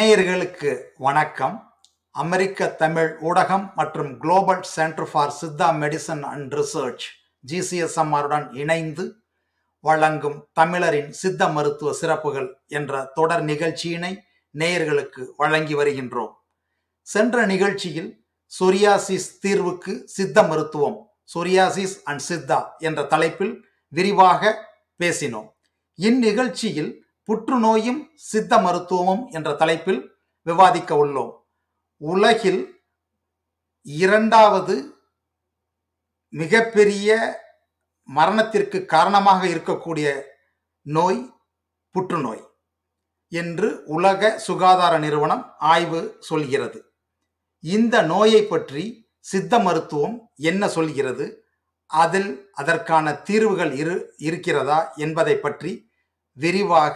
நேயர்களுக்கு வணக்கம் அமெரிக்க தமிழ் ஊடகம் மற்றும் global centre for Siddha medicine and research ஜிசிஎஸ்எம்ஆருடன் இணைந்து வழங்கும் தமிழரின் சித்த மருத்துவ சிறப்புகள் என்ற தொடர் நிகழ்ச்சியினை நேயர்களுக்கு வழங்கி வருகின்றோம் சென்ற நிகழ்ச்சியில் சொரியாசிஸ் தீர்வுக்கு சித்த மருத்துவம் சொரியாசிஸ் அண்ட் சித்தா என்ற தலைப்பில் விரிவாக பேசினோம் இந்நிகழ்ச்சியில் புற்றுநோயும் சித்த மருத்துவமும் என்ற தலைப்பில் விவாதிக்க உள்ளோம் உலகில் இரண்டாவது மிகப்பெரிய மரணத்திற்கு காரணமாக இருக்கக்கூடிய நோய் புற்றுநோய் என்று உலக சுகாதார நிறுவனம் ஆய்வு சொல்கிறது இந்த நோயை பற்றி சித்த மருத்துவம் என்ன சொல்கிறது அதில் அதற்கான தீர்வுகள் இரு இருக்கிறதா என்பதை பற்றி விரிவாக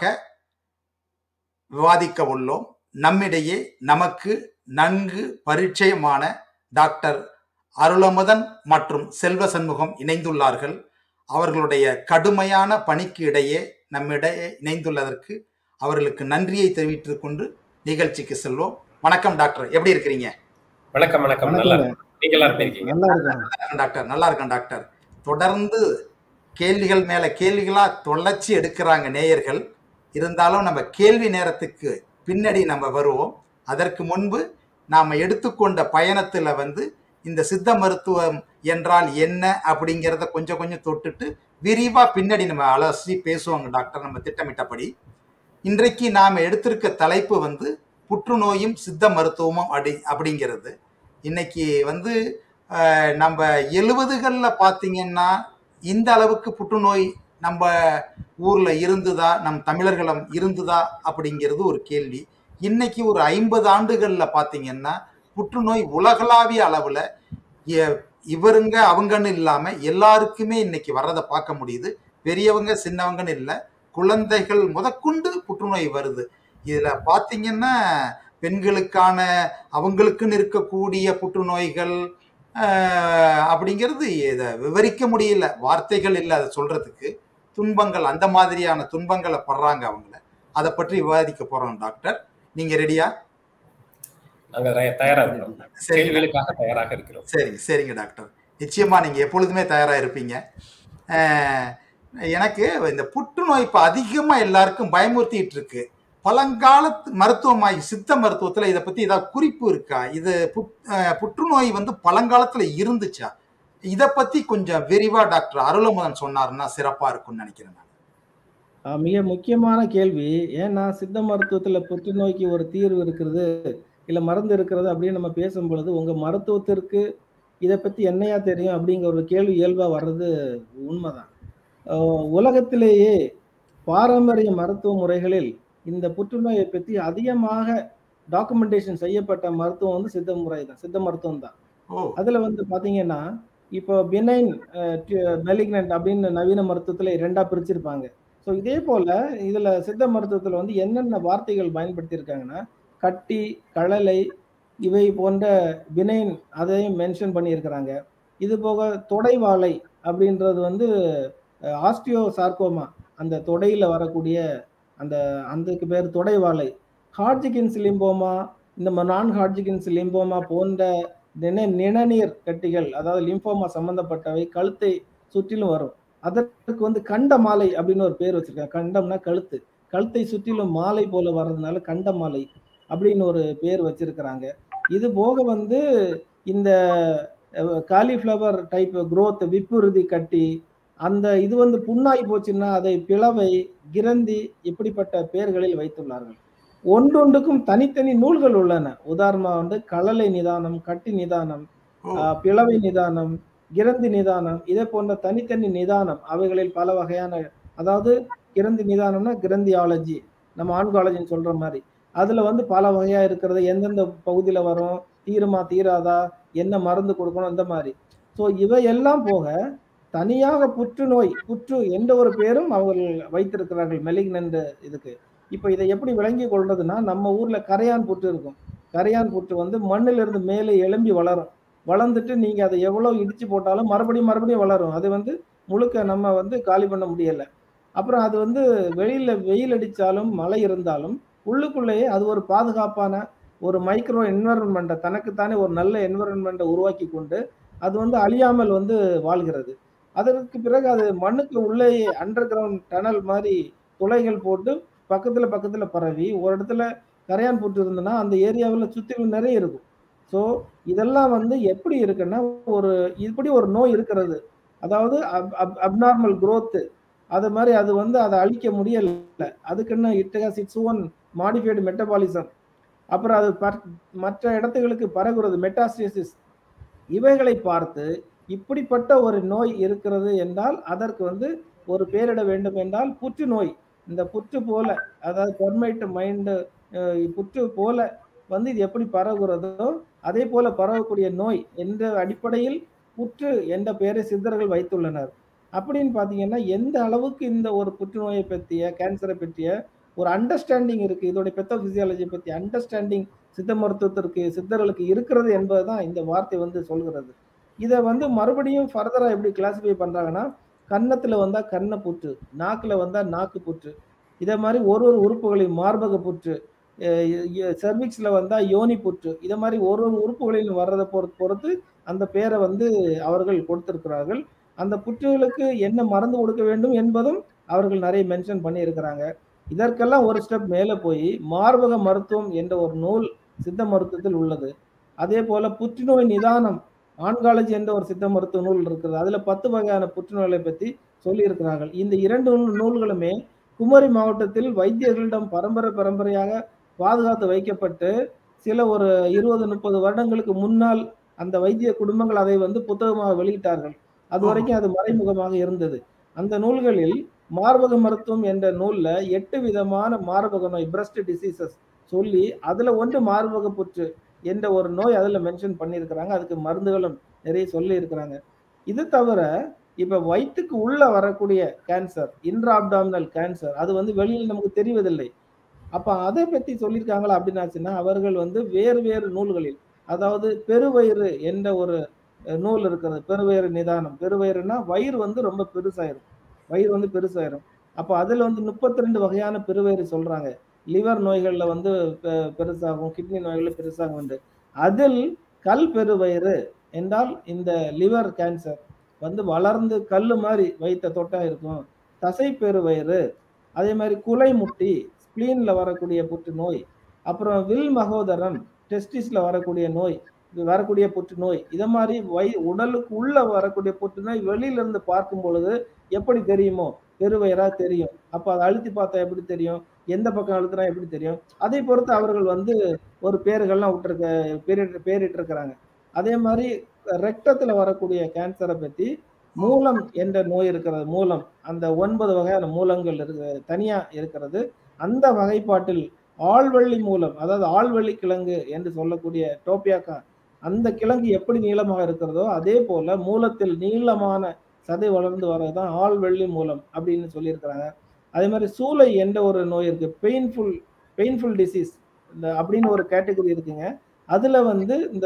விவாதிக்க உள்ளோம் நம்மிடையே நமக்கு நன்கு பரிச்சயமான டாக்டர் அருளமுதன் மற்றும் செல்வ சண்முகம் இணைந்துள்ளார்கள் அவர்களுடைய கடுமையான பணிக்கு இடையே நம்மிடையே இணைந்துள்ளதற்கு அவர்களுக்கு நன்றியை தெரிவித்துக் கொண்டு நிகழ்ச்சிக்கு செல்வோம் வணக்கம் டாக்டர் எப்படி இருக்கிறீங்க வணக்கம் வணக்கம் நல்லா வணக்கங்க. நீங்களா இருக்கீங்க நல்லா இருக்காங்க இருக்கேன் டாக்டர் நல்லா இருக்கேன் டாக்டர் தொடர்ந்து கேள்விகள் மேல கேள்விகளா தொலைச்சி எடுக்கிறாங்க நேயர்கள் இருந்தாலும் நம்ம கேள்வி நேரத்துக்கு பின்னாடி நம்ம வருவோம் அதற்கு முன்பு நாம எடுத்துக்கொண்ட பயணத்துல வந்து இந்த சித்த மருத்துவம் என்றால் என்ன அப்படிங்கிறத கொஞ்சம் கொஞ்சம் தொட்டுட்டு விரிவா பின்னாடி நம்ம அலசி பேசுவோங்க டாக்டர் நம்ம திட்டமிட்டபடி இன்றைக்கு நாம எடுத்திருக்க தலைப்பு வந்து புற்றுநோயும் சித்த மருத்துவமும் அப்படி அப்படிங்கிறது இன்னைக்கு வந்து அஹ், நம்ம எழுபதுகளில் பார்த்தீங்கன்னா இந்த அளவுக்கு புற்றுநோய் நம்ம ஊர்ல இருந்துதா நம் தமிழர்களும் இருந்துதா அப்படிங்கிறது ஒரு கேள்வி இன்னைக்கு ஒரு ஐம்பது ஆண்டுகள்ல பார்த்தீங்கன்னா புற்றுநோய் உலகளாவிய அளவுல எ- இவருங்க அவங்கன்னு இல்லாம எல்லாருக்குமே இன்னைக்கு வர்றதை பார்க்க முடியுது பெரியவங்க சின்னவங்கன்னு இல்லை குழந்தைகள் முதற்கொண்டு புற்றுநோய் வருது இதுல பார்த்தீங்கன்னா பெண்களுக்கான அவங்களுக்குன்னு இருக்கக்கூடிய புற்றுநோய்கள் ஆஹ், அப்படிங்கிறது இதை விவரிக்க முடியல வார்த்தைகள் இல்லை அதை சொல்றதுக்கு துன்பங்கள் அந்த மாதிரியான துன்பங்களை படுறாங்க அவங்கள அதை பற்றி விவாதிக்க போறோம் டாக்டர் நீங்க ரெடியா நாங்க தய- தயாரா இருக்கிறோம் சரி கேள்விகளுக்காக தயாராக இருக்கிறோம் சரிங்க சரிங்க டாக்டர் நிச்சயமா நீங்க எப்பொழுதுமே தயாரா இருப்பீங்க ஆஹ், எனக்கு இந்த புற்றுநோய் இப்ப அதிகமா எல்லாருக்கும் பயமுறுத்திட்டு இருக்கு பழங்காலத்து மருத்துவமாகி சித்த மருத்துவத்துல இதை பத்தி ஏதாவது குறிப்பு இருக்கா இது புட்- ஆஹ், புற்றுநோய் வந்து பழங்காலத்துல இருந்துச்சா இதை பத்தி கொஞ்சம் விரிவா டாக்டர் அருளமுதன் சொன்னாருன்னா சிறப்பா இருக்கும்னு நினைக்கிறேன் நான். ஆஹ் மிக முக்கியமான கேள்வி ஏன்னா சித்த மருத்துவத்துல புற்றுநோய்க்கு ஒரு தீர்வு இருக்கிறது இல்ல மருந்து இருக்கிறது அப்படின்னு நம்ம பேசும் பொழுது உங்க மருத்துவத்திற்கு இதை பத்தி என்னையா தெரியும் அப்படிங்கிற ஒரு கேள்வி இயல்பா வர்றது உண்மைதான் ஆஹ் உலகத்திலேயே பாரம்பரிய மருத்துவ முறைகளில் இந்த புற்றுநோயை பற்றி அதிகமாக டாக்குமெண்டேஷன் செய்யப்பட்ட மருத்துவம் வந்து சித்த முறை தான் சித்த மருத்துவம் தான் ஓ அதுல வந்து பாத்தீங்கன்னா இப்போ பினைன் மெலிக்னன்ட் அப்படின்னு நவீன மருத்துவத்துல ரெண்டா பிரிச்சிருப்பாங்க ஸோ இதே போல இதுல சித்த மருத்துவத்துல வந்து என்னென்ன வார்த்தைகள் பயன்படுத்தியிருக்காங்கன்னா கட்டி கழலை இவை போன்ற பினைன் அதையும் மென்ஷன் பண்ணியிருக்கிறாங்க இது போக தொடைவாளை அப்படின்றது வந்து ஆஸ்டியோ சார்கோமா அந்த தொடையில வரக்கூடிய அந்த அதுக்கு பேர் தொடைவாளை ஹார்ஜிகின்ஸ் லிம்போமா இந்த நான் ஹார்ஜிகின்ஸ் லிம்போமா போன்ற நின நிணநீர் கட்டிகள் அதாவது லிம்போமா சம்பந்தப்பட்டவை கழுத்தை சுற்றிலும் வரும் அதற்கு வந்து கண்ட மாலை அப்படின்னு ஒரு பேர் வச்சிருக்காங்க கண்டம்னா கழுத்து கழுத்தை சுற்றிலும் மாலை போல வர்றதுனால கண்ட மாலை அப்படின்னு ஒரு பேர் வச்சிருக்கிறாங்க இது போக வந்து இந்த காலிஃப்ளவர் டைப் growth விப்புறுதி கட்டி அந்த இது வந்து புண்ணாய் போச்சுன்னா அதை பிளவை கிரந்தி இப்படிப்பட்ட பெயர்களில் வைத்துள்ளார்கள் ஒன்றொன்றுக்கும் தனித்தனி நூல்கள் உள்ளன உதாரணமா வந்து கழலை நிதானம் கட்டி நிதானம் ஓ ஆஹ் பிளவை நிதானம் கிரந்தி நிதானம் இதே போன்ற தனித்தனி நிதானம் அவைகளில் பல வகையான அதாவது கிரந்தி நிதானம்னா கிரந்தியாலஜி நம்ம ஆன்காலஜின்னு சொல்ற மாதிரி அதுல வந்து பல வகையா இருக்கிறது எந்தெந்த பகுதியில வரும் தீருமா தீராதா என்ன மருந்து கொடுக்கணும் இந்த மாதிரி ஸோ இவையெல்லாம் போக தனியாக புற்றுநோய் புற்று எந்த ஒரு பேரும் அவர்கள் வைத்திருக்கிறார்கள் மெலிக்னன்ட் இதுக்கு இப்போ இதை எப்படி விளங்கி கொள்றதுன்னா நம்ம ஊர்ல கரையான் புற்று இருக்கும் கரையான் புற்று வந்து மண்ணிலிருந்து மேலே எழும்பி வளரும் வளர்ந்துட்டு நீங்க அதை எவ்வளவு இடிச்சு போட்டாலும் மறுபடியும் மறுபடியும் வளரும் அது வந்து முழுக்க நம்ம வந்து காலி பண்ண முடியல அப்புறம் அது வந்து வெளியில வெயில் அடிச்சாலும் மழை இருந்தாலும் உள்ளுக்குள்ளேயே அது ஒரு பாதுகாப்பான ஒரு மைக்ரோ என்வரன்மெண்ட்டை தனக்குத்தானே ஒரு நல்ல என்வரன்மெண்ட்டை உருவாக்கி கொண்டு அது வந்து அழியாமல் வந்து வாழ்கிறது அதற்கு பிறகு அது மண்ணுக்கு உள்ளேயே அண்டர் கிரவுண்ட் டனல் மாதிரி துளைகள் போட்டு பக்கத்துல பக்கத்துல பரவி ஒரு இடத்துல கரையான் புற்று இருந்ததுன்னா அந்த ஏரியாவில் சுத்திலும் நிறைய இருக்கும் ஸோ இதெல்லாம் வந்து எப்படி இருக்குன்னா ஒரு இப்படி ஒரு நோய் இருக்கிறது அதாவது அப்நார்மல் growth அது மாதிரி அது வந்து அதை அழிக்க முடியல அதுக்குன்னு it has its own modified metabolism அப்புறம் அது பர்- மற்ற இடத்துகளுக்கு பரவுறது மெட்டாஸ்டேசிஸ் இவைகளை பார்த்து இப்படிப்பட்ட ஒரு நோய் இருக்கிறது என்றால் அதற்கு வந்து ஒரு பேரிட வேண்டும் என்றால் புற்றுநோய் இந்த புற்று போல அதாவது பெர்மைட் மைண்டு புற்று போல வந்து இது எப்படி பரவுகிறதோ அதே போல பரவக்கூடிய நோய் என்ற அடிப்படையில் புற்று என்ற பெயரை சித்தர்கள் வைத்துள்ளனர் அப்படின்னு பார்த்தீங்கன்னா எந்த அளவுக்கு இந்த ஒரு புற்றுநோயை பற்றிய கேன்சரை பற்றிய ஒரு அண்டர்ஸ்டாண்டிங் இருக்கு இதோடைய பெத்தோபிசியாலஜி பற்றி அண்டர்ஸ்டாண்டிங் சித்த மருத்துவத்திற்கு சித்தர்களுக்கு இருக்கிறது என்பதுதான் இந்த வார்த்தை வந்து சொல்கிறது இதை வந்து மறுபடியும் ஃபர்தரா எப்படி கிளாசிஃபை பண்றாங்கன்னா கன்னத்துல வந்தா கண்ண புற்று நாக்குல வந்தா நாக்கு புற்று இதை மாதிரி ஒரு ஒரு உறுப்புகளையும் மார்பக புற்று செர்விக்ஸ்ல வந்தா யோனி புற்று இதை மாதிரி ஒரு ஒரு உறுப்புகளிலும் வர்றதை பொறுத்து பொறுத்து அந்த பேரை வந்து அவர்கள் கொடுத்திருக்கிறார்கள் அந்த புற்றுகளுக்கு என்ன மருந்து கொடுக்க வேண்டும் என்பதும் அவர்கள் நிறைய மென்ஷன் பண்ணி இருக்கிறாங்க இதற்கெல்லாம் ஒரு ஸ்டெப் மேலே போய் மார்பக மருத்துவம் என்ற ஒரு நூல் சித்த மருத்துவத்தில் உள்ளது அதே போல புற்றுநோய் நிதானம் ஆன்காலஜி என்ற ஒரு சித்த மருத்துவ நூல் இருக்கிறது அதுல பத்து வகையான புற்றுநோய்களை பற்றி சொல்லி இருக்கிறார்கள் இந்த இரண்டு நூல்- நூல்களுமே குமரி மாவட்டத்தில் வைத்தியர்களிடம் பரம்பரை பரம்பரையாக பாதுகாத்து வைக்கப்பட்டு சில ஒரு இருபது முப்பது வருடங்களுக்கு முன்னால் அந்த வைத்திய குடும்பங்கள் அதை வந்து புத்தகமாக வெளியிட்டார்கள் அது வரைக்கும் அது மறைமுகமாக இருந்தது அந்த நூல்களில் மார்பக மருத்துவம் என்ற நூல்ல எட்டு விதமான மார்பக நோய் பிரஸ்ட் டிசீசஸ் சொல்லி அதுல ஒன்று மார்பக புற்று என்ற ஒரு நோய் அதுல மென்ஷன் பண்ணியிருக்கிறாங்க அதுக்கு மருந்துகளும் நிறைய சொல்லி இருக்கிறாங்க இது தவிர இப்ப வயிற்றுக்கு உள்ள வரக்கூடிய கேன்சர் இன்ட்ராப்டாமினல் கேன்சர் அது வந்து வெளியில் நமக்கு தெரிவதில்லை அப்ப அதை பத்தி சொல்லியிருக்காங்களா அப்படின்னாச்சுன்னா அவர்கள் வந்து வேறு வேறு நூல்களில் அதாவது பெருவயிறு என்ற ஒரு அஹ், நூல் இருக்கிறது பெருவயிறு நிதானம் பெருவயிறுனா வயிறு வந்து ரொம்ப பெருசாயிரும் வயிறு வந்து பெருசாயிரும் அப்ப அதுல வந்து முப்பத்தி ரெண்டு வகையான பெருவயிறு சொல்றாங்க லிவர் நோய்கள்ல வந்து பெ- பெருசாகும் கிட்னி நோய்கள்ல பெருசாகும் என்று அதில் கல் பெருவயிறு என்றால் இந்த லிவர் கேன்சர் வந்து வளர்ந்து கல்லு மாதிரி வயிற்ற தொட்டா இருக்கும் தசை பெருவயிறு அதே மாதிரி குலை முட்டி ஸ்பிளீன்ல வரக்கூடிய புற்றுநோய் அப்புறம் வில் மகோதரம் டெஸ்டிஸ்ல வரக்கூடிய நோய் இது வரக்கூடிய புற்றுநோய் இதை மாதிரி வை உடலுக்கு உள்ள வரக்கூடிய புற்றுநோய் வெளியில இருந்து பார்க்கும் பொழுது எப்படி தெரியுமோ பெருவயிறா தெரியும் அப்ப அதை அழுத்தி பார்த்தா எப்படி தெரியும் எந்த பக்கம் அழுத்துறா எப்படி தெரியும் அதை பொறுத்து அவர்கள் வந்து ஒரு பேர்கள்லாம் விட்டுருக்க பேரிட்டு பேரிட்டு இருக்கிறாங்க அதே மாதிரி ரெக்டத்துல வரக்கூடிய கேன்சரை பத்தி மூலம் என்ற நோய் இருக்கிறது மூலம் அந்த ஒன்பது வகையான மூலங்கள் இருக்கு தனியா இருக்கிறது அந்த வகைப்பாட்டில் ஆள்வள்ளி மூலம் அதாவது ஆள்வள்ளி கிழங்கு என்று சொல்லக்கூடிய டோப்பியாக்கா அந்த கிழங்கு எப்படி நீளமாக இருக்கிறதோ அதே போல மூலத்தில் நீளமான சதை வளர்ந்து வர்றதுதான் ஆள்வள்ளி மூலம் அப்படின்னு சொல்லியிருக்கிறாங்க அதே மாதிரி சூளை என்ற ஒரு நோய் இருக்கு பெயின்ஃபுல் பெயின்ஃபுல் டிசீஸ் இந்த அப்படின்னு ஒரு கேட்டகரி இருக்குங்க அதுல வந்து இந்த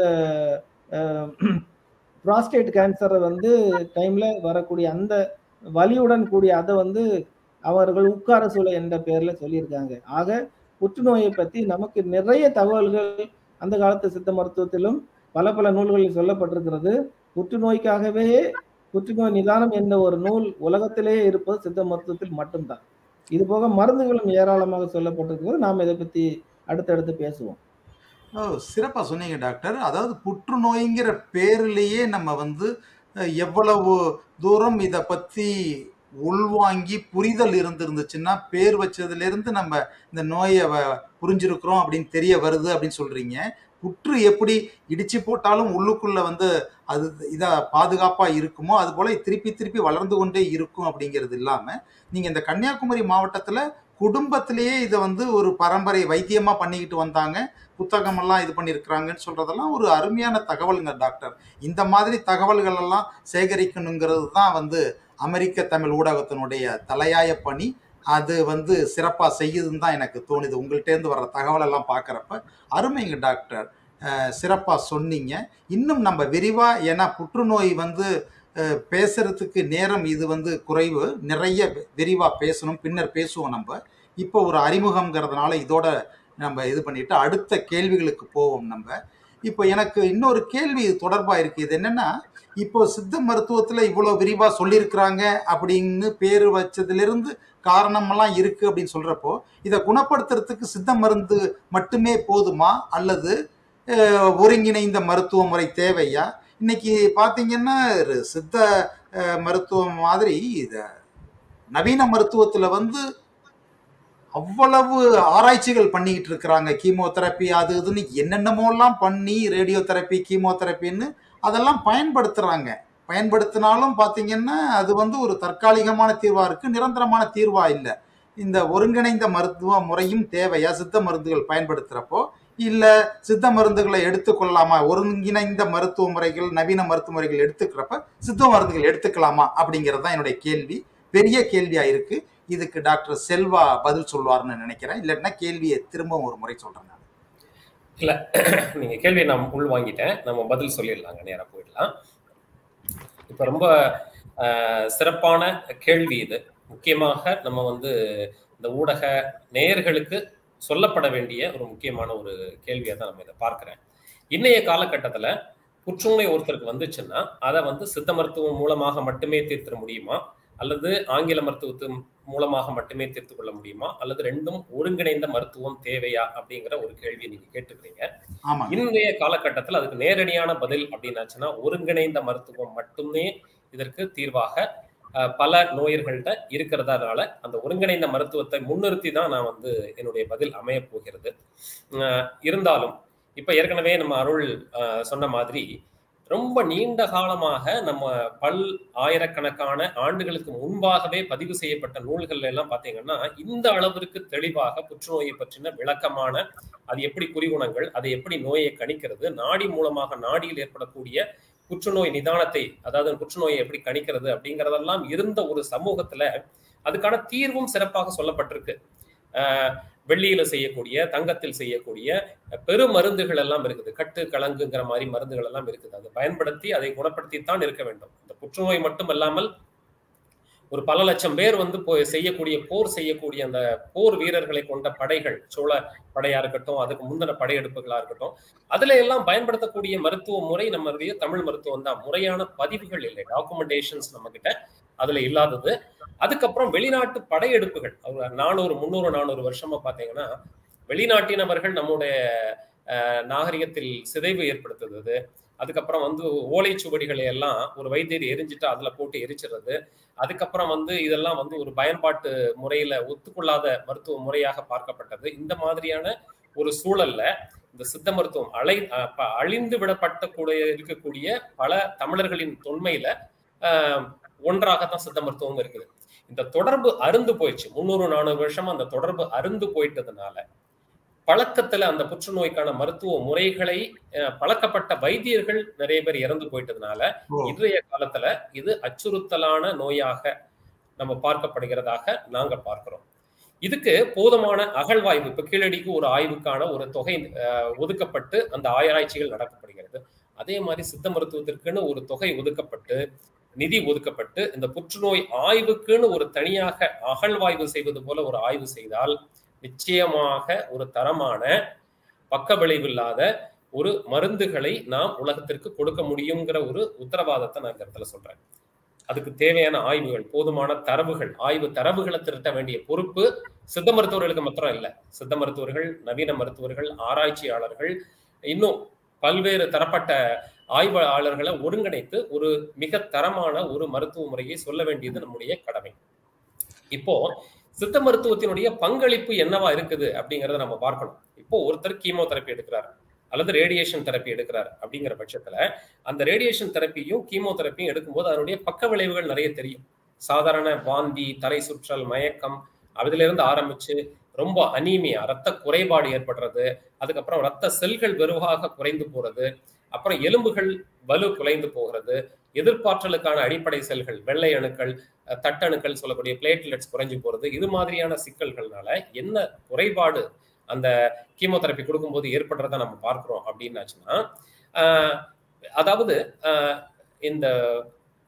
ப்ராஸ்டேட் கேன்சரை வந்து டைம்ல வரக்கூடிய அந்த வலியுடன் கூடிய அதை வந்து அவர்கள் உட்கார சூளை என்ற பெயர்ல சொல்லியிருக்காங்க ஆக புற்றுநோயை பத்தி நமக்கு நிறைய தகவல்கள் அந்த காலத்து சித்த மருத்துவத்திலும் பல பல நூல்களில் சொல்லப்பட்டிருக்கிறது புற்றுநோய்க்காகவே புற்றுநோய் நிதானம் என்ற ஒரு நூல் உலகத்திலேயே இருப்பது சித்த மருத்துவத்தில் மட்டும்தான் இது போக மருந்துகளும் ஏராளமாக சொல்லப்பட்டிருக்கிறது நாம் இதை பத்தி அடுத்தடுத்து பேசுவோம் ஓ சிறப்பாக சொன்னீங்க டாக்டர் அதாவது புற்றுநோய்ங்கிற பேர்லேயே நம்ம வந்து அஹ், எவ்வளவு தூரம் இதை பற்றி உள்வாங்கி புரிதல் இருந்திருந்துச்சுன்னா பேர் வச்சதுலேருந்து நம்ம இந்த நோயை வ- புரிஞ்சிருக்கிறோம் அப்படின்னு தெரிய வருது அப்படின்னு சொல்கிறீங்க புற்று எப்படி இடிச்சு போட்டாலும் உள்ளுக்குள்ள வந்து அது இதை பாதுகாப்பாக இருக்குமோ அது போல திருப்பி திருப்பி வளர்ந்து கொண்டே இருக்கும் அப்படிங்கிறது இல்லாமல் நீங்கள் இந்த கன்னியாகுமரி மாவட்டத்தில் குடும்பத்திலேயே இதை வந்து ஒரு பரம்பரை வைத்தியமாக பண்ணிக்கிட்டு வந்தாங்க புத்தகமெல்லாம் இது பண்ணியிருக்கிறாங்கன்னு சொல்றதெல்லாம் ஒரு அருமையான தகவலுங்க டாக்டர் இந்த மாதிரி தகவல்கள் எல்லாம் சேகரிக்கணுங்கிறது தான் வந்து அமெரிக்க தமிழ் ஊடகத்தினுடைய தலையாய பணி அது வந்து சிறப்பாக செய்யுதுன்னு தான் எனக்கு தோணுது உங்கள்கிட்டேருந்து வர்ற தகவல் எல்லாம் பார்க்குறப்ப அருமைங்க டாக்டர் சிறப்பாக சொன்னீங்க இன்னும் நம்ம விரிவாக ஏன்னா புற்றுநோய் வந்து அஹ், பேசுறதுக்கு நேரம் இது வந்து குறைவு நிறைய விரிவாக பேசணும் பின்னர் பேசுவோம் நம்ம இப்போ ஒரு அறிமுகம்ங்கிறதுனால இதோட நம்ம இது பண்ணிட்டு அடுத்த கேள்விகளுக்கு போவோம் நம்ம இப்போ எனக்கு இன்னொரு கேள்வி இது தொடர்பாக இருக்கு இது என்னன்னா இப்போ சித்த மருத்துவத்தில் இவ்வளோ விரிவாக சொல்லியிருக்கிறாங்க அப்படின்னு பேர் வச்சதுலேருந்து காரணமெல்லாம் இருக்கு அப்படின்னு சொல்றப்போ இதை குணப்படுத்துறதுக்கு சித்த மருந்து மட்டுமே போதுமா அல்லது அஹ், ஒருங்கிணைந்த மருத்துவ முறை தேவையா இன்னைக்கு பார்த்தீங்கன்னா ஒரு சித்த அஹ், மருத்துவம் மாதிரி இத நவீன மருத்துவத்தில் வந்து அவ்வளவு ஆராய்ச்சிகள் பண்ணிக்கிட்டு இருக்கிறாங்க கீமோதெரப்பி அது இதுன்னு என்னென்னமோலாம் பண்ணி ரேடியோ தெரப்பி கீமோதெரப்பின்னு அதெல்லாம் பயன்படுத்துகிறாங்க பயன்படுத்தினாலும் பார்த்தீங்கன்னா அது வந்து ஒரு தற்காலிகமான தீர்வாக இருக்குது நிரந்தரமான தீர்வாக இல்லை இந்த ஒருங்கிணைந்த மருத்துவ முறையும் தேவையா சித்த மருந்துகள் பயன்படுத்துகிறப்போ இல்லை சித்த மருந்துகளை எடுத்துக்கொள்ளலாமா ஒருங்கிணைந்த மருத்துவ முறைகள் நவீன மருத்துவ முறைகள் எடுத்துக்கிறப்ப சித்த மருந்துகள் எடுத்துக்கலாமா அப்படிங்கிறது தான் என்னுடைய கேள்வி பெரிய கேள்வியாக இருக்குது இதுக்கு டாக்டர் செல்வா பதில் சொல்வார்னு நினைக்கிறேன் இல்லைன்னா கேள்வியை திரும்ப ஒரு முறை சொல்கிறேன் நான் இல்ல நீங்க கேள்வியை நான் உள் வாங்கிட்டேன் நம்ம பதில் சொல்லிடலாங்க நேரா போயிடலாம் இப்ப ரொம்ப ஆஹ், சிறப்பான கேள்வி இது முக்கியமாக நம்ம வந்து இந்த ஊடக நேயர்களுக்கு சொல்லப்பட வேண்டிய ஒரு முக்கியமான ஒரு கேள்வியை தான் நம்ம இதை பார்க்கிறேன் இன்னைய காலகட்டத்துல புற்றுநோய் ஒருத்தருக்கு வந்துச்சுன்னா அதை வந்து சித்த மருத்துவம் மூலமாக மட்டுமே தீர்த்திட முடியுமா அல்லது ஆங்கில மருத்துவத்தின் மூலமாக மட்டுமே தீர்த்து கொள்ள முடியுமா அல்லது ரெண்டும் ஒருங்கிணைந்த மருத்துவம் தேவையா அப்படிங்கிற ஒரு கேள்வியை நீங்க கேட்டுக்கிறீங்க ஆமாங்க இன்றைய காலகட்டத்தில் அதுக்கு நேரடியான பதில் அப்படின்னாச்சுன்னா ஒருங்கிணைந்த மருத்துவம் மட்டுமே இதற்கு தீர்வாக அஹ், பல நோயர்கள்ட்ட இருக்கிறதால அந்த ஒருங்கிணைந்த மருத்துவத்தை முன்னிறுத்தி தான் நான் வந்து என்னுடைய பதில் அமையப் போகிறது அஹ், இருந்தாலும் இப்ப ஏற்கனவே நம்ம அருள் அஹ், சொன்ன மாதிரி ரொம்ப நீண்ட காலமாக நம்ம பல் ஆயிரக்கணக்கான ஆண்டுகளுக்கு முன்பாகவே பதிவு செய்யப்பட்ட நூல்கள் எல்லாம் பாத்தீங்கன்னா இந்த அளவிற்கு தெளிவாக புற்றுநோயை பற்றின விளக்கமான அது எப்படி குறிகுணங்கள் அதை எப்படி நோயை கணிக்கிறது நாடி மூலமாக நாடியில் ஏற்படக்கூடிய புற்றுநோய் நிதானத்தை அதாவது புற்றுநோயை எப்படி கணிக்கிறது அப்படிங்கறதெல்லாம் இருந்த ஒரு சமூகத்துல அதுக்கான தீர்வும் சிறப்பாக சொல்லப்பட்டிருக்கு ஆஹ் வெள்ளியில செய்யக்கூடிய தங்கத்தில் செய்யக்கூடிய பெரு மருந்துகள் எல்லாம் இருக்குது கட்டு கலங்குங்கிற மாதிரி மருந்துகள் எல்லாம் இருக்குது அதை பயன்படுத்தி அதை குணப்படுத்தித்தான் இருக்க வேண்டும் இந்த புற்றுநோய் மட்டும் இல்லாமல் ஒரு பல லட்சம் பேர் வந்து போய் செய்யக்கூடிய போர் செய்யக்கூடிய அந்த போர் வீரர்களை கொண்ட படைகள் சோழ படையா இருக்கட்டும் அதுக்கு முந்தின படையெடுப்புகளா இருக்கட்டும் அதுல எல்லாம் பயன்படுத்தக்கூடிய மருத்துவ முறை நம்மளுடைய தமிழ் மருத்துவம் தான் முறையான பதிவுகள் இல்லை டாக்குமெண்டேஷன்ஸ் நம்ம கிட்ட அதுல இல்லாதது அதுக்கப்புறம் வெளிநாட்டு படையெடுப்புகள் ஒரு நானூறு முந்நூறு நானூறு வருஷமா பாத்தீங்கன்னா வெளிநாட்டினவர்கள் நம்முடைய அஹ், நாகரிகத்தில் சிதைவு ஏற்படுத்துறது அதுக்கப்புறம் வந்து ஓலைச்சுவடிகளை எல்லாம் ஒரு வைத்தியர் எரிஞ்சிட்டு அதுல போட்டு எரிச்சிடுறது அதுக்கப்புறம் வந்து இதெல்லாம் வந்து ஒரு பயன்பாட்டு முறையில ஒத்துக்கொள்ளாத மருத்துவ முறையாக பார்க்கப்பட்டது இந்த மாதிரியான ஒரு சூழல்ல இந்த சித்த மருத்துவம் அலை அஹ், ப- அழிந்து விடப்பட்ட கூட இருக்கக்கூடிய பல தமிழர்களின் தொன்மையில ஆஹ், ஒன்றாகத்தான் சித்த மருத்துவம் இருக்குது இந்த தொடர்பு அருந்து போயிடுச்சு முந்நூறு நானூறு வருஷமா அந்த தொடர்பு அருந்து போயிட்டதுனால பழக்கத்துல அந்த புற்றுநோய்க்கான மருத்துவ முறைகளை அஹ், பழக்கப்பட்ட வைத்தியர்கள் நிறைய பேர் இறந்து போயிட்டதுனால ஓ இன்றைய காலத்துல இது அச்சுறுத்தலான நோயாக நம்ம பார்க்கப்படுகிறதாக நாங்க பார்க்கிறோம் இதுக்கு போதுமான அகழ்வாய்வு இப்ப கீழடிக்கு ஒரு ஆய்வுக்கான ஒரு தொகை அஹ், ஒதுக்கப்பட்டு அந்த ஆராய்ச்சிகள் நடக்கப்படுகிறது அதே மாதிரி சித்த மருத்துவத்திற்குன்னு ஒரு தொகை ஒதுக்கப்பட்டு நிதி ஒதுக்கப்பட்டு இந்த புற்றுநோய் ஆய்வுக்குன்னு ஒரு தனியாக அகழ்வாய்வு செய்வது போல ஒரு ஆய்வு செய்தால் நிச்சயமாக ஒரு தரமான பக்க விளைவில்லாத ஒரு மருந்துகளை நாம் உலகத்திற்கு கொடுக்க முடியுங்கிற ஒரு உத்தரவாதத்தை நான் இந்த இடத்துல சொல்றேன் அதுக்கு தேவையான ஆய்வுகள் போதுமான தரவுகள் ஆய்வு தரவுகளை திரட்ட வேண்டிய பொறுப்பு சித்த மருத்துவர்களுக்கு மாத்திரம் இல்லை சித்த மருத்துவர்கள் நவீன மருத்துவர்கள் ஆராய்ச்சியாளர்கள் இன்னும் பல்வேறு தரப்பட்ட ஆய்வாளர்களை ஒருங்கிணைத்து ஒரு மிக தரமான ஒரு மருத்துவ முறையை சொல்ல வேண்டியது நம்முடைய கடமை இப்போ சித்த மருத்துவத்தினுடைய பங்களிப்பு என்னவா இருக்குது அப்படிங்கறத நம்ம பார்க்கணும் இப்போ ஒருத்தர் கீமோதெரப்பி எடுக்கிறார் அல்லது ரேடியேஷன் தெரப்பி எடுக்கிறார் அப்படிங்கிற பட்சத்துல அந்த ரேடியேஷன் தெரப்பியும் கீமோதெரப்பியும் எடுக்கும்போது அதனுடைய பக்க விளைவுகள் நிறைய தெரியும் சாதாரண வாந்தி தலை சுற்றல் மயக்கம் அதுல இருந்து ஆரம்பிச்சு ரொம்ப அனீமியா ரத்த குறைபாடு ஏற்படுறது அதுக்கப்புறம் ரத்த செல்கள் வெறுவாக குறைந்து போறது அப்புறம் எலும்புகள் வலு குலைந்து போகிறது எதிர்ப்பாற்றலுக்கான அடிப்படை செல்கள் வெள்ளை அணுக்கள் அஹ், தட்டணுக்கள் சொல்லக்கூடிய பிளேட்லெட்ஸ் குறைஞ்சு போறது இது மாதிரியான சிக்கல்கள்னால என்ன குறைபாடு அந்த கீமோதெரப்பி கொடுக்கும்போது ஏற்படுறத நம்ம பார்க்கிறோம் அப்படின்னாச்சுன்னா ஆஹ், அதாவது ஆஹ், இந்த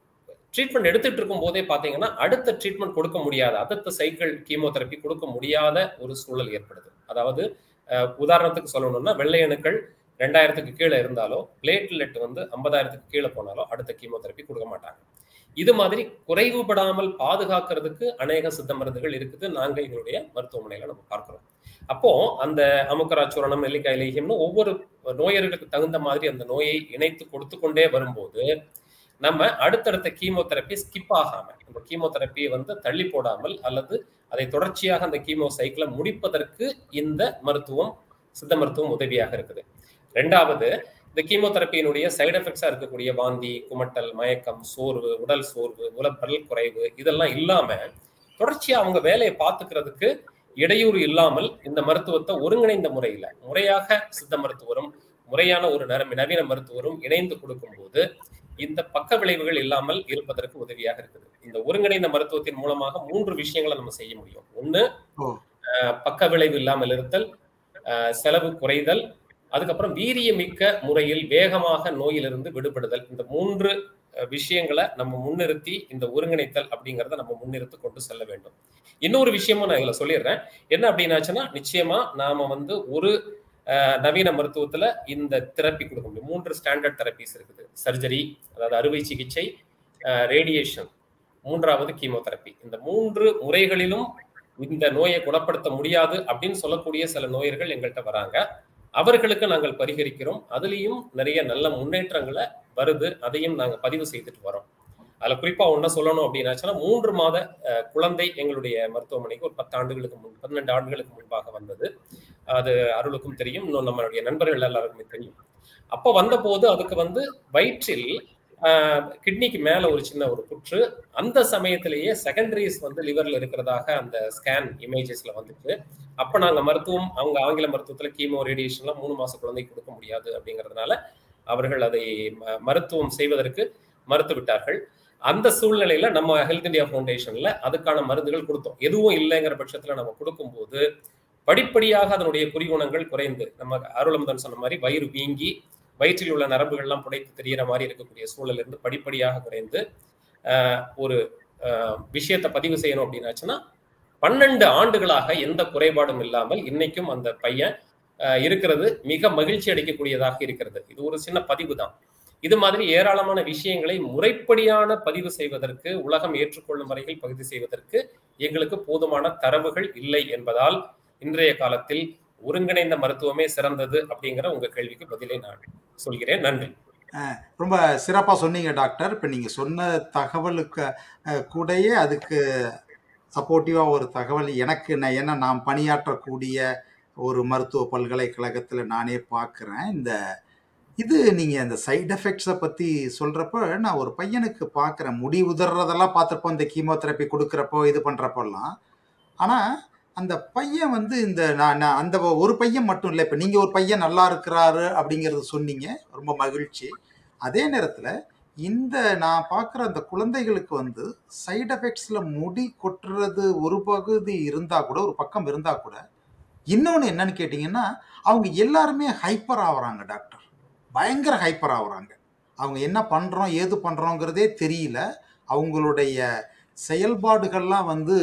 ட்ரீட்மெண்ட் எடுத்துட்டு இருக்கும் போதே பாத்தீங்கன்னா அடுத்த ட்ரீட்மெண்ட் கொடுக்க முடியாத அடுத்த சைக்கிள் கீமோதெரப்பி கொடுக்க முடியாத ஒரு சூழல் ஏற்படுது அதாவது அஹ், உதாரணத்துக்கு சொல்லணும்னா வெள்ளை அணுக்கள் ரெண்டாயிரத்துக்கு கீழே இருந்தாலோ பிளேட்லெட் வந்து ஐம்பதாயிரத்துக்கு கீழே போனாலோ அடுத்த கீமோதெரப்பி கொடுக்க மாட்டாங்க இது மாதிரி குறைவுபடாமல் பாதுகாக்கிறதுக்கு அநேக சித்த மருந்துகள் இருக்குது நாங்க எங்களுடைய மருத்துவமனையில நம்ம பார்க்கிறோம் அப்போ அந்த அமுக்கராச்சூரணம் நெல்லிக்காய் லேகியம்னு ஒவ்வொரு நோயர்களுக்கு தகுந்த மாதிரி அந்த நோயை இணைத்து கொடுத்து கொண்டே வரும்போது நம்ம அடுத்தடுத்த கீமோதெரப்பி ஸ்கிப் ஆகாம அந்த கீமோதெரப்பியை வந்து தள்ளி போடாமல் அல்லது அதை தொடர்ச்சியாக அந்த கீமோ சைக்கிளை முடிப்பதற்கு இந்த மருத்துவம் சித்த மருத்துவம் உதவியாக இருக்குது ரெண்டாவது இந்த கீமோதெரப்பியினுடைய சைடு எஃபெக்ட்ஸா இருக்கக்கூடிய வாந்தி குமட்டல் மயக்கம் சோர்வு உடல் சோர்வு உடல் குறைவு இதெல்லாம் இல்லாம தொடர்ச்சியா அவங்க வேலையை பார்த்துக்கிறதுக்கு இடையூறு இல்லாமல் இந்த மருத்துவத்தை ஒருங்கிணைந்த முறையில முறையாக சித்த மருத்துவரும் முறையான ஒரு நரம்பு நவீன மருத்துவரும் இணைந்து கொடுக்கும்போது இந்த பக்க விளைவுகள் இல்லாமல் இருப்பதற்கு உதவியாக இருக்குது இந்த ஒருங்கிணைந்த மருத்துவத்தின் மூலமாக மூன்று விஷயங்களை நம்ம செய்ய முடியும் ஒண்ணு ஓ. அஹ், பக்க விளைவு இல்லாமல் இருத்தல் அஹ், செலவு குறைதல் அதுக்கப்புறம் வீரியமிக்க முறையில் வேகமாக நோயிலிருந்து விடுபடுதல் இந்த மூன்று அஹ், விஷயங்களை நம்ம முன்னிறுத்தி இந்த ஒருங்கிணைத்தல் அப்படிங்கறத நம்ம முன்னிறுத்தி கொண்டு செல்ல வேண்டும் இன்னொரு விஷயமும் நான் இதுல சொல்லிடுறேன் என்ன அப்படின்னாச்சுன்னா நிச்சயமா நாம வந்து ஒரு அஹ், நவீன மருத்துவத்துல இந்த தெரப்பி கொடுக்க முடியும் மூன்று ஸ்டாண்டர்ட் தெரப்பிஸ் இருக்குது சர்ஜரி அதாவது அறுவை சிகிச்சை ரேடியேஷன் மூன்றாவது கீமோதெரப்பி இந்த மூன்று முறைகளிலும் இந்த நோயை குணப்படுத்த முடியாது அப்படின்னு சொல்லக்கூடிய சில நோயர்கள் எங்கள்கிட்ட வராங்க அவர்களுக்கு நாங்கள் பரிகரிக்கிறோம் அதுலேயும் நிறைய நல்ல முன்னேற்றங்களை வருது அதையும் நாங்க பதிவு செய்துட்டு வரோம் அதுல குறிப்பா ஒன்ன சொல்லணும் அப்படின்னாச்சுன்னா மூன்று மாத அஹ், குழந்தை எங்களுடைய மருத்துவமனைக்கு ஒரு பத்து ஆண்டுகளுக்கு முன் பன்னெண்டு ஆண்டுகளுக்கு முன்பாக வந்தது அது அருளுக்கும் தெரியும் இன்னும் நம்மளுடைய நண்பர்கள் எல்லாருக்குமே தெரியும் அப்போ வந்தபோது அதுக்கு வந்து வயிற்றில் கிட்னிக்கு மேல ஒரு சின்ன ஒரு புற்று அந்த சமயத்திலேயே செகண்டரிஸ் வந்து லிவர்ல இருக்கிறதாக அந்த ஸ்கேன் இமேஜஸ்ல வந்துச்சு அப்ப நாங்க மருத்துவம் அவங்க ஆங்கில மருத்துவத்துல கீமோ ரேடியேஷன்லாம் மூணு மாச குழந்தைக்கு கொடுக்க முடியாது அப்படிங்கறதுனால அவர்கள் அதை ம- மருத்துவம் செய்வதற்கு மறுத்து விட்டார்கள் அந்த சூழ்நிலையில நம்ம ஹெல்த் இந்தியா ஃபவுண்டேஷன்ல அதுக்கான மருந்துகள் கொடுத்தோம் எதுவும் இல்லைங்கிற பட்சத்துல நம்ம கொடுக்கும்போது படிப்படியாக அதனுடைய குறிகுணங்கள் குறைந்து நம்ம அருளமுதன் சொன்ன மாதிரி வயிறு வீங்கி வயிற்றில் உள்ள நரம்புகள்லாம் புடைத்து தெரியற மாதிரி இருக்கக்கூடிய சூழல் இருந்து படிப்படியாக குறைந்து ஆஹ், ஒரு ஆஹ், விஷயத்தை பதிவு செய்யணும் அப்படின்னாச்சுன்னா பன்னெண்டு ஆண்டுகளாக எந்த குறைபாடும் இல்லாமல் இன்னைக்கும் அந்த பையன் ஆஹ், இருக்கிறது மிக மகிழ்ச்சி அளிக்கக்கூடியதாக இருக்கிறது இது ஒரு சின்ன பதிவு தான் இது மாதிரி ஏராளமான விஷயங்களை முறைப்படியான பதிவு செய்வதற்கு உலகம் ஏற்றுக்கொள்ளும் வரையில் பகுதி செய்வதற்கு எங்களுக்கு போதுமான தரவுகள் இல்லை என்பதால் இன்றைய காலத்தில் ஒருங்கிணைந்த மருத்துவமே சிறந்தது அப்படிங்கிற உங்க கேள்விக்கு பதிலை நான் சொல்கிறேன் நன்றி ரொம்ப சிறப்பாக சொன்னீங்க டாக்டர் இப்போ நீங்கள் சொன்ன தகவலுக்கு அஹ், கூடயே அதுக்கு சப்போர்ட்டிவாக ஒரு தகவல் எனக்கு நான் ஏன்னா நான் பணியாற்றக்கூடிய ஒரு மருத்துவ பல்கலைக்கழகத்தில் நானே பார்க்குறேன் இந்த இது நீங்கள் இந்த சைடு எஃபெக்ட்ஸை பற்றி சொல்கிறப்ப நான் ஒரு பையனுக்கு பார்க்குறேன் முடி உதறதெல்லாம் பார்த்துருப்போம் இந்த கீமோதெரப்பி கொடுக்குறப்போ இது பண்ணுறப்போல்லாம் ஆனால் அந்த பையன் வந்து இந்த நான் நான் அந்த ஒரு பையன் மட்டும் இல்லை இப்போ நீங்கள் ஒரு பையன் நல்லா இருக்கிறாரு அப்படிங்கிறது சொன்னீங்க ரொம்ப மகிழ்ச்சி அதே நேரத்தில் இந்த நான் பார்க்குற அந்த குழந்தைகளுக்கு வந்து சைடு எஃபெக்ட்ஸில் முடி கொட்டுறது ஒரு பகுதி இருந்தால் கூட ஒரு பக்கம் இருந்தால் கூட இன்னொன்று என்னன்னு கேட்டிங்கன்னா அவங்க எல்லாருமே ஹைப்பர் ஆகுறாங்க டாக்டர் பயங்கர ஹைப்பர் ஆகுறாங்க அவங்க என்ன பண்ணுறோம் ஏது பண்ணுறோங்கிறதே தெரியல அவங்களுடைய செயல்பாடுகள்லாம் வந்து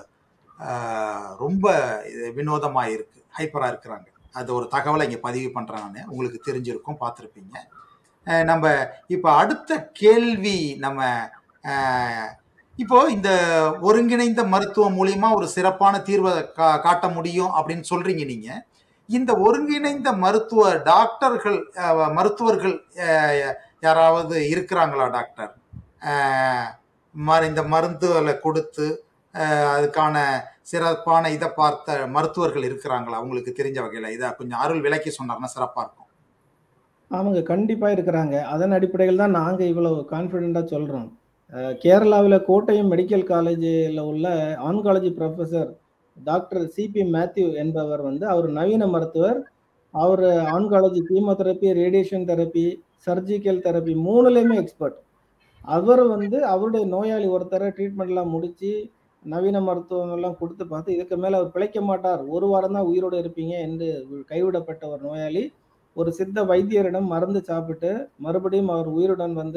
ஆஹ், ரொம்ப வினோதமாக இருக்குது ஹைப்பராக இருக்கிறாங்க அது ஒரு தகவலை இங்கே பதிவு பண்ணுறேன் நான் உங்களுக்கு தெரிஞ்சிருக்கும் பார்த்துருப்பீங்க அஹ் நம்ம இப்போ அடுத்த கேள்வி நம்ம அஹ், இப்போ இந்த ஒருங்கிணைந்த மருத்துவம் மூலியமா ஒரு சிறப்பான தீர்வை கா காட்ட முடியும் அப்படின்னு சொல்றீங்க நீங்க இந்த ஒருங்கிணைந்த மருத்துவ டாக்டர்கள் அஹ், மருத்துவர்கள் அஹ், யாராவது இருக்கிறாங்களா டாக்டர் அஹ், ம- இந்த மருந்துகளை கொடுத்து அஹ், அதுக்கான சிறப்பான இதை பார்த்த மருத்துவர்கள் இருக்கிறாங்களா உங்களுக்கு தெரிஞ்ச வகையில் இதை கொஞ்சம் அருள் விளக்கி சொன்னார்னா சிறப்பாக இருக்கும் ஆமாங்க கண்டிப்பா இருக்கிறாங்க அதன் அடிப்படையில் தான் நாங்க இவ்வளவு கான்ஃபிடென்ட்டா சொல்றோம் அஹ் கேரளாவில் கோட்டயம் மெடிக்கல் காலேஜில் உள்ள oncology professor doctor Sibi Mathew என்பவர் வந்து அவர் நவீன மருத்துவர் அவர் oncology chemotherapy radiation therapy surgical therapy மூணுலேயுமே எக்ஸ்பர்ட் அவர் வந்து அவருடைய நோயாளி ஒருத்தரை ட்ரீட்மெண்ட்லாம் முடிச்சு நவீன மருத்துவம் எல்லாம் கொடுத்து பார்த்து இதுக்கு மேலே அவர் பிழைக்க மாட்டார் ஒரு வாரம் தான் உயிரோடு இருப்பீங்க என்று கைவிடப்பட்ட ஒரு நோயாளி ஒரு சித்த வைத்தியரிடம் மருந்து சாப்பிட்டு மறுபடியும் அவர் உயிருடன் வந்து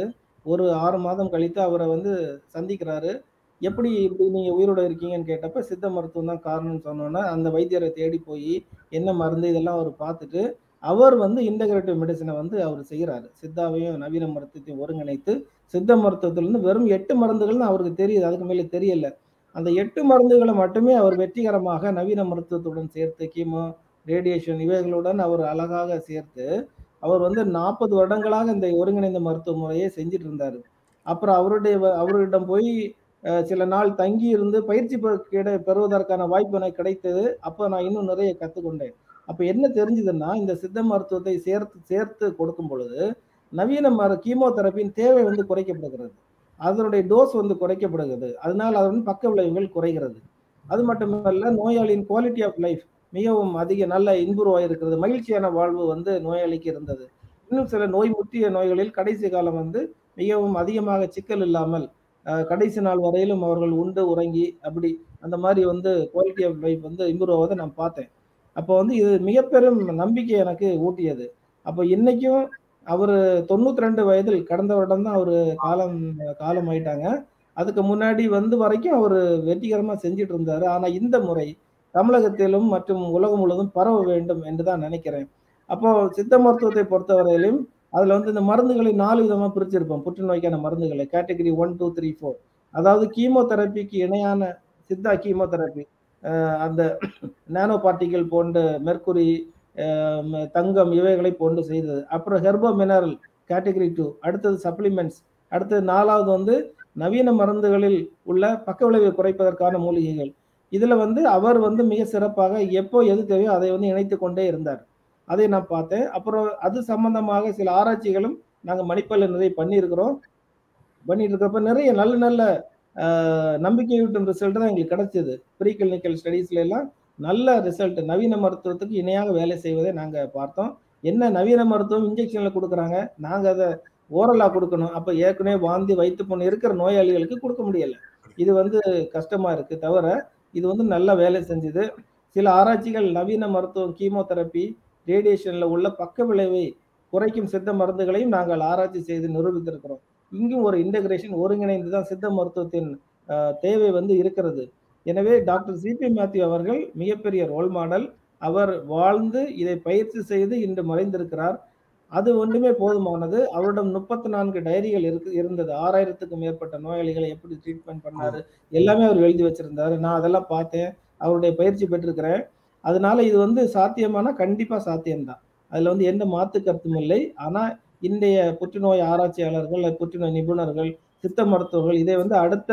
ஒரு ஆறு மாதம் கழித்து அவரை வந்து சந்திக்கிறாரு எப்படி இப்படி நீங்க உயிரோட இருக்கீங்கன்னு கேட்டப்ப சித்த மருத்துவம் தான் காரணம்னு சொன்னோன்னா அந்த வைத்தியரை தேடி போய் என்ன மருந்து இதெல்லாம் அவர் பார்த்துட்டு அவர் வந்து இன்டகிரேட்டிவ் மெடிசனை வந்து அவர் செய்கிறாரு சித்தாவையும் நவீன மருத்துவத்தையும் ஒருங்கிணைத்து சித்த மருத்துவத்திலிருந்து வெறும் எட்டு மருந்துகள்னு அவருக்கு தெரியுது அதுக்கு மேலே தெரியல அந்த எட்டு மருந்துகளை மட்டுமே அவர் வெற்றிகரமாக நவீன மருத்துவத்துடன் சேர்த்து கீமோ ரேடியேஷன் இவைகளுடன் அவர் அழகாக சேர்த்து அவர் வந்து நாற்பது வருடங்களாக இந்த ஒருங்கிணைந்த மருத்துவ முறையை செஞ்சுட்டு இருந்தார் அப்புறம் அவருடைய அவரிடம் போய் அஹ், சில நாள் தங்கி இருந்து பயிற்சி பெ- கிடை- பெறுவதற்கான வாய்ப்பு எனக்கு கிடைத்தது அப்போ நான் இன்னும் நிறைய கற்றுக்கொண்டேன் அப்போ என்ன தெரிஞ்சதுன்னா இந்த சித்த மருத்துவத்தை சேர்த்து சேர்த்து கொடுக்கும் பொழுது நவீன மரு கீமோதெரப்பியின் தேவை வந்து குறைக்கப்படுகிறது அதனுடைய டோஸ் வந்து குறைக்கப்படுகிறது அதனால் அது வந்து பக்க விளைவுகள் குறைகிறது அது மட்டுமல்ல நோயாளியின் குவாலிட்டி ஆஃப் லைஃப் மிகவும் அதிக நல்ல இம்ப்ரூவ் ஆகிருக்கிறது மகிழ்ச்சியான வாழ்வு வந்து நோயாளிக்கு இருந்தது இன்னும் சில நோய் முற்றிய நோய்களில் கடைசி காலம் வந்து மிகவும் அதிகமாக சிக்கல் இல்லாமல் அஹ், கடைசி நாள் வரையிலும் அவர்கள் உண்டு உறங்கி அப்படி அந்த மாதிரி வந்து குவாலிட்டி ஆஃப் லைஃப் வந்து இம்ப்ரூவ் ஆவதை நான் பார்த்தேன் அப்போ வந்து இது மிக பெரும் நம்பிக்கை எனக்கு ஊட்டியது அப்போ இன்னைக்கும் அவர் தொண்ணூத்தி ரெண்டு வயதில் கடந்த வருடம் தான் அவர் காலம் காலம் ஆயிட்டாங்க அதுக்கு முன்னாடி வந்து வரைக்கும் அவர் வெற்றிகரமா செஞ்சுட்டு இருந்தாரு ஆனா இந்த முறை தமிழகத்திலும் மற்றும் உலகம் முழுவதும் பரவ வேண்டும் என்று தான் நினைக்கிறேன் அப்போ சித்த மருத்துவத்தை பொறுத்தவரையிலும் அதுல வந்து இந்த மருந்துகளை நாலு விதமா பிரிச்சிருப்போம் புற்றுநோய்க்கான மருந்துகளை category one two three four அதாவது கீமோதெரப்பிக்கு இணையான சித்தா கீமோதெரப்பி அந்த நானோ பார்ட்டிகள் போன்ற மெர்க்குரி அஹ், ம- தங்கம் இவைகளை போன்று செய்தது அப்புறம் ஹெர்போ மினரல் கேட்டகரி டூ அடுத்தது சப்ளிமெண்ட்ஸ் அடுத்தது நாலாவது வந்து நவீன மருந்துகளில் உள்ள பக்க விளைவை குறைப்பதற்கான மூலிகைகள் இதுல வந்து அவர் வந்து மிக சிறப்பாக எப்போ எது தேவையோ அதை வந்து இணைத்து கொண்டே இருந்தார் அதை நான் பார்த்தேன் அப்புறம் அது சம்பந்தமாக சில ஆராய்ச்சிகளும் நாங்கள் மணிப்பல்ல நிறைய பண்ணியிருக்கிறோம் பண்ணிட்டு இருக்கிறப்ப நிறைய நல்ல நல்ல ஆஹ், நம்பிக்கையூட்டும் ரிசல்ட் தான் எங்களுக்கு கிடைச்சது ப்ரீ கிளினிக்கல் ஸ்டடீஸ்ல எல்லாம் நல்ல ரிசல்ட் நவீன மருத்துவத்துக்கு இணையாக வேலை செய்வதை நாங்கள் பார்த்தோம் என்ன நவீன மருத்துவம் இன்ஜெக்ஷன்ல கொடுக்குறாங்க நாங்கள் அதை ஓரலா கொடுக்கணும் அப்போ ஏற்கனவே வாந்தி வயிற்று புண்ணு இருக்கிற நோயாளிகளுக்கு கொடுக்க முடியல இது வந்து கஷ்டமா இருக்கு தவிர இது வந்து நல்லா வேலை செஞ்சுது சில ஆராய்ச்சிகள் நவீன மருத்துவம் கீமோதெரப்பி ரேடியேஷன்ல உள்ள பக்க விளைவை குறைக்கும் சித்த மருந்துகளையும் நாங்கள் ஆராய்ச்சி செய்து நிரூபித்திருக்கிறோம் இங்கும் ஒரு இன்டகிரேஷன் ஒருங்கிணைந்து தான் சித்த மருத்துவத்தின் ஆஹ், தேவை வந்து இருக்கிறது எனவே டாக்டர் சிபி மேத்யூ அவர்கள் மிகப்பெரிய ரோல் மாடல் அவர் வாழ்ந்து இதை பயிற்சி செய்து இன்று மறைந்திருக்கிறார் அது ஒன்றுமே போதுமானது அவரிடம் முப்பத்தி நான்கு டைரிகள் இருக்கு இருந்தது ஆறாயிரத்துக்கும் மேற்பட்ட நோயாளிகளை எப்படி ட்ரீட்மெண்ட் பண்ணாரு எல்லாமே அவர் எழுதி வச்சிருந்தாரு நான் அதெல்லாம் பார்த்தேன் அவருடைய பயிற்சி பெற்றிருக்கிறேன் அதனால இது வந்து சாத்தியமானா கண்டிப்பா சாத்தியம்தான் அதுல வந்து எந்த மாத்து கருத்தும் இல்லை ஆனா இன்றைய புற்றுநோய் ஆராய்ச்சியாளர்கள் புற்றுநோய் நிபுணர்கள் சித்த மருத்துவர்கள் இதை வந்து அடுத்த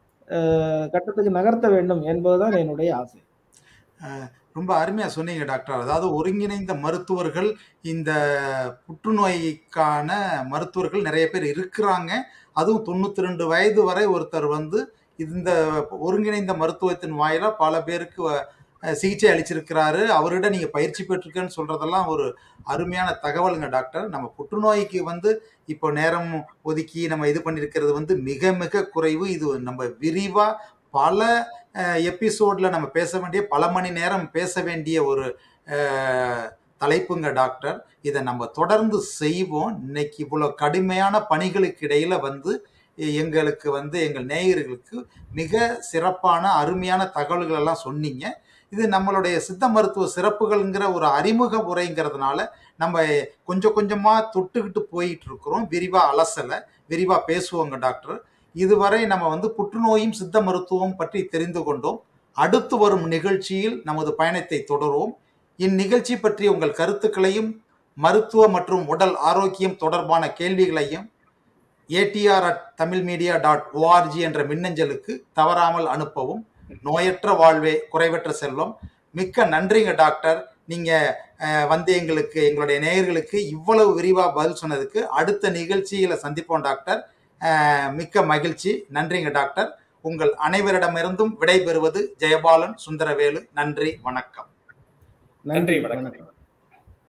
அஹ், கட்டத்துக்கு நகர்த்த வேண்டும் என்பதுதான் என்னுடைய ஆசை ரொம்ப அருமையாக சொன்னீங்க டாக்டர் அதாவது ஒருங்கிணைந்த மருத்துவர்கள் இந்த புற்றுநோய்க்கான மருத்துவர்கள் நிறைய பேர் இருக்கிறாங்க அதுவும் தொண்ணூற்றி ரெண்டு வயது வரை ஒருத்தர் வந்து இந்த ஒருங்கிணைந்த மருத்துவத்தின் வாயிலாக பல பேருக்கு அஹ், சிகிச்சை அளிச்சிருக்கிறாரு அவரிடம் நீங்கள் பயிற்சி பெற்றிருக்கேன்னு சொல்கிறதெல்லாம் ஒரு அருமையான தகவலுங்க டாக்டர் நம்ம புற்றுநோய்க்கு வந்து இப்போ நேரம் ஒதுக்கி நம்ம இது பண்ணியிருக்கிறது வந்து மிக மிக குறைவு இது நம்ம விரிவாக பல எபிசோடில் நம்ம பேச வேண்டிய பல மணி நேரம் பேச வேண்டிய ஒரு அஹ், தலைப்புங்க டாக்டர் இதை நம்ம தொடர்ந்து செய்வோம் இன்னைக்கு இவ்வளோ கடுமையான பணிகளுக்கு இடையில வந்து எங்களுக்கு வந்து எங்கள் நேயர்களுக்கு மிக சிறப்பான அருமையான தகவல்கள் எல்லாம் சொன்னீங்க இது நம்மளுடைய சித்த மருத்துவ சிறப்புகள்ங்கிற ஒரு அறிமுக உரைங்கிறதுனால நம்ம கொஞ்சம் கொஞ்சமாக தொட்டுக்கிட்டு போயிட்டு இருக்கிறோம் விரிவாக அலசலை விரிவாக பேசுவோங்க டாக்டர் இதுவரை நம்ம வந்து புற்றுநோயும் சித்த மருத்துவம் பற்றி தெரிந்து கொண்டோம் அடுத்து வரும் நிகழ்ச்சியில் நமது பயணத்தை தொடருவோம் இந்நிகழ்ச்சி பற்றி உங்கள் கருத்துக்களையும் மருத்துவ மற்றும் உடல் ஆரோக்கியம் தொடர்பான கேள்விகளையும் ADR at Tamil media dot ORG என்ற மின்னஞ்சலுக்கு தவறாமல் அனுப்பவும் நோயற்ற வாழ்வே குறைவற்ற செல்வம் மிக்க நன்றிங்க டாக்டர் நீங்க அஹ், வந்து எங்களுக்கு எங்களுடைய நேயர்களுக்கு இவ்வளவு விரிவாக பதில் சொன்னதுக்கு அடுத்த நிகழ்ச்சியில சந்திப்போம் டாக்டர் அஹ், மிக்க மகிழ்ச்சி நன்றிங்க டாக்டர் உங்கள் அனைவரிடமிருந்தும் விடைபெறுவது ஜெயபாலன் சுந்தரவேலு நன்றி வணக்கம் நன்றி, வணக்கம். வணக்கம்